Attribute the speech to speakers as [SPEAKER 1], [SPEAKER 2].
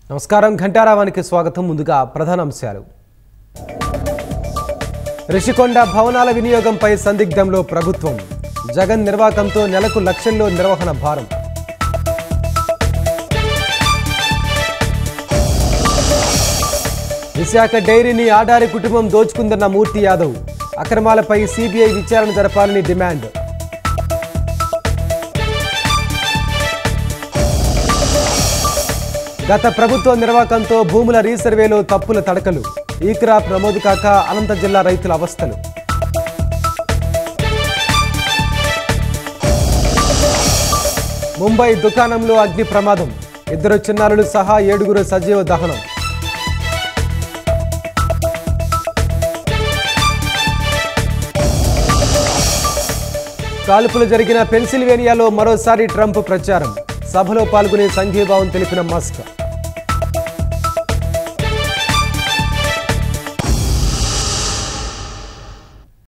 [SPEAKER 1] నమస్కారం ఘంటారావానికి స్వాగతం ముందుగా ప్రధాన అంశాలు రిషికొండ భవనాల వినియోగంపై సందిగ్ధంలో ప్రభుత్వం జగన్ నిర్వాకంతో నెలకు లక్షల్లో నిర్వహణ భారం విశాఖ డైరీని ఆడారి కుటుంబం దోచుకుందన్న మూర్తి యాదవ్ అక్రమాలపై సిబిఐ విచారణ జరపాలని డిమాండ్ గత ప్రభుత్వ నిర్వాకంతో భూముల రీసర్వేలో తప్పుల తడకలు ఈ క్రాప్ నమోదు కాక అనంత జిల్లా రైతుల అవస్థలు ముంబై దుకాణంలో అగ్ని ప్రమాదం ఇద్దరు చిన్నారులు సహా ఏడుగురు సజీవ దహనం కాల్పులు జరిగిన పెన్సిల్వేనియాలో మరోసారి ట్రంప్ ప్రచారం సభలో పాల్గొనే సంఘీభావం తెలిపిన మస్క్